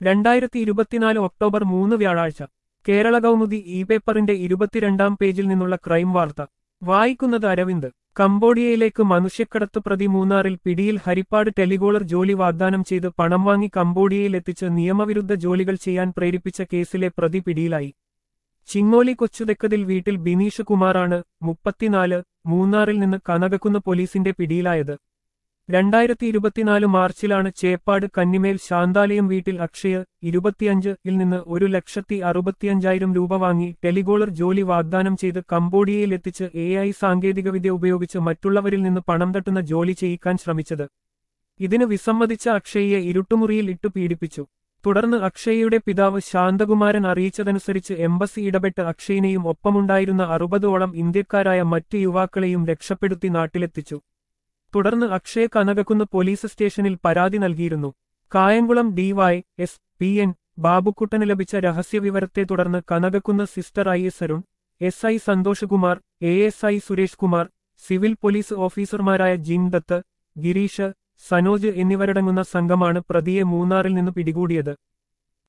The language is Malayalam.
രണ്ടായിരത്തി ഇരുപത്തിനാല് ഒക്ടോബർ മൂന്ന് വ്യാഴാഴ്ച കേരള കൗമുദി ഇ പേപ്പറിന്റെ ഇരുപത്തിരണ്ടാം പേജിൽ നിന്നുള്ള ക്രൈം വാർത്ത വായിക്കുന്നത് അരവിന്ദ് കംബോഡിയയിലേക്ക് മനുഷ്യക്കടത്ത് പ്രതി മൂന്നാറിൽ പിടിയിൽ ഹരിപ്പാട് ടെലികോളർ ജോലി വാഗ്ദാനം ചെയ്ത് പണം വാങ്ങി കംബോഡിയയിൽ എത്തിച്ച് നിയമവിരുദ്ധ ജോലികൾ ചെയ്യാൻ പ്രേരിപ്പിച്ച കേസിലെ പ്രതി പിടിയിലായി ചിങ്ങോലി കൊച്ചുതെക്കതിൽ വീട്ടിൽ ബിനീഷ് കുമാറാണ് മുപ്പത്തിനാല് മൂന്നാറിൽ നിന്ന് കനകക്കുന്ന് പോലീസിന്റെ പിടിയിലായത് രണ്ടായിരത്തി ഇരുപത്തിനാല് മാർച്ചിലാണ് ചേപ്പാട് കന്നിമേൽ ശാന്താലയം വീട്ടിൽ അക്ഷയ് ഇരുപത്തിയഞ്ച് ഇൽ നിന്ന് ഒരു ലക്ഷത്തി അറുപത്തിയഞ്ചായിരം രൂപ വാങ്ങി ടെലികോളർ ജോലി വാഗ്ദാനം ചെയ്ത് കംബോഡിയയിൽ എത്തിച്ച് എ ഐ സാങ്കേതികവിദ്യ ഉപയോഗിച്ച് മറ്റുള്ളവരിൽ നിന്ന് പണം തട്ടുന്ന ജോലി ചെയ്യിക്കാൻ ശ്രമിച്ചത് ഇതിന് വിസമ്മതിച്ച അക്ഷയ്യെ ഇരുട്ടുമുറിയിൽ ഇട്ടു പീഡിപ്പിച്ചു തുടർന്ന് അക്ഷയയുടെ പിതാവ് ശാന്തകുമാരൻ അറിയിച്ചതനുസരിച്ച് എംബസി ഇടപെട്ട് അക്ഷയിനെയും ഒപ്പമുണ്ടായിരുന്ന അറുപതോളം ഇന്ത്യക്കാരായ മറ്റ് യുവാക്കളെയും രക്ഷപ്പെടുത്തി നാട്ടിലെത്തിച്ചു തുടർന്ന് അക്ഷയ കനകക്കുന്ന് പോലീസ് സ്റ്റേഷനിൽ പരാതി നൽകിയിരുന്നു Kayamkulam D Y S P N ബാബുക്കുട്ടന് ലഭിച്ച രഹസ്യവിവരത്തെ തുടർന്ന് Kanakakkunnu sister I S Arun S I Santhosh Kumar A S I Suresh Kumar civil police ഓഫീസർമാരായ ജിൻ ദത്ത് ഗിരീഷ് സനോജ് എന്നിവരടങ്ങുന്ന സംഘമാണ് പ്രതിയെ മൂന്നാറിൽ നിന്ന് പിടികൂടിയത്